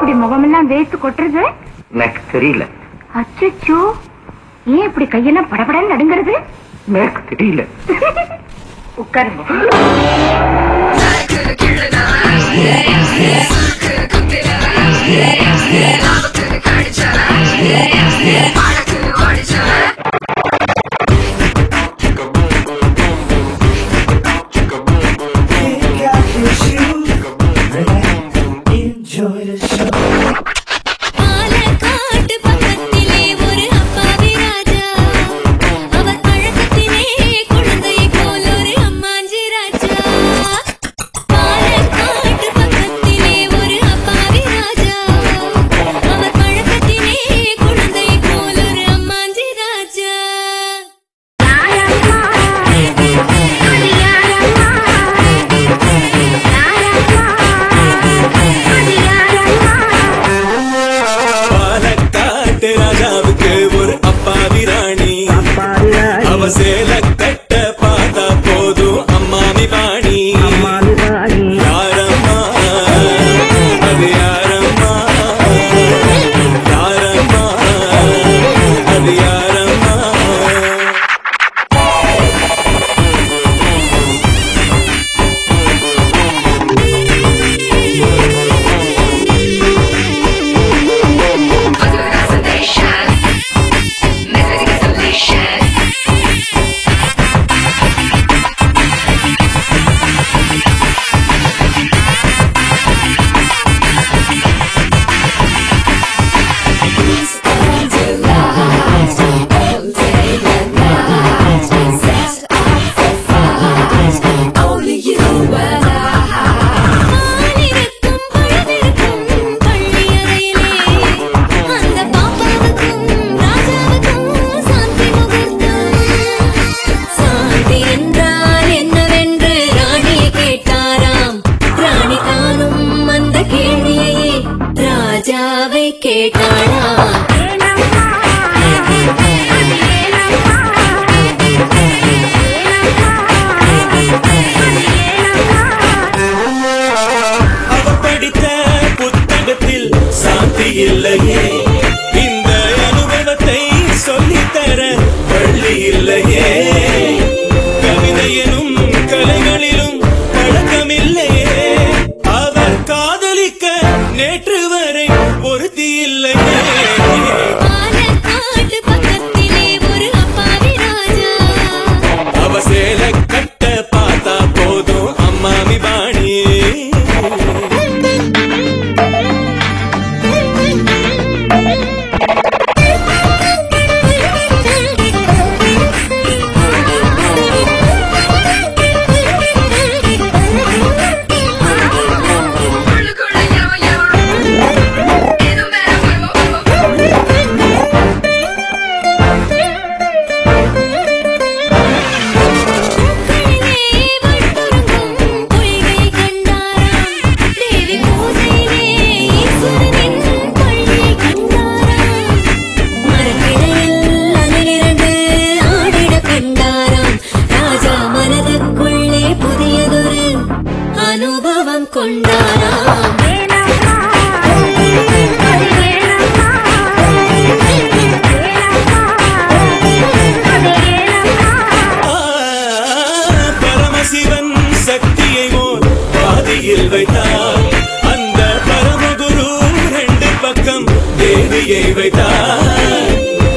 இப்படி முகமெல்லாம் வேத்து கொட்டுறது எனக்கு தெரியல அச்சோ ஏன் இப்படி கையெல்லாம் படபடன்னு நடுங்கிறது எனக்கு தெரியல உட்காருங்க பாலக்காட்டு பக்கத்திலே ஒரு அப்பாவி ராஜா அவர் பழக்கத்திலே குழந்தையை போல் ஒரு அம்மாஞ்சி ராஜா பாலக்காட்டு பக்கத்திலே ஒரு அப்பாவி ராஜா அவர் பழக்கத்திலே குழந்தையை போல் ஒரு அம்மாஞ்சி ராஜா பாலக்காட்டு ராஜாவுக்கு ஒரு அப்பாவி ராணி அவ சேல கட்ட பார்த்தா போதும் அம்மாமி பாணி யாரம்மா அது யாரம்மா யாரம்மா அது யாரம்மா பாலிருக்கும் பழமிருக்கும் பள்ளியறையிலே அந்த பாப்பாவுக்கும் ராஜாவுக்கும் சாந்தி முகூர்த்தம் சாந்தி என்றால் என்னவென்று ராணியை கேட்டாராம் ராணி தானும் அந்த கேள்வியையே ராஜாவை கேட்டாளாம் அவ படித்த புத்தகத்தில் சாந்தி இல்லையே இந்த அனுபவத்தை சொல்லித்தர பள்ளி இல்லையே கவிதையிலும் கலைகளிலும் பழக்கமில்லையே அவர் காதலிக்க நேற்று வரை ஒருத்தி இல்லையே பாலக்காட்டு பக்கத்திலே ஒரு அப்பாவி ராஜா அவ சேல கட்ட பார்த்தா போதும் அம்மாமி பாணி பூக்களிலே வட்டொருங்கும் பொய்கை கண்டாராம் தேவி பூஜையிலே ஈஸ்வரனின் பள்ளியை கண்டாராம் மரக்கிளையில் அதிலிரண்டு ஆடிட கண்டாராம் ராஜா மனதுக்குள்ளே புதியதொரு அனுபவம் கொண்டாராம் ஆ, பரமசிவன் சக்தியை ஓர் பாதியில் வைத்தார் அந்த பரமகுரு ரெண்டு பக்கம் தேவியை வைத்தார்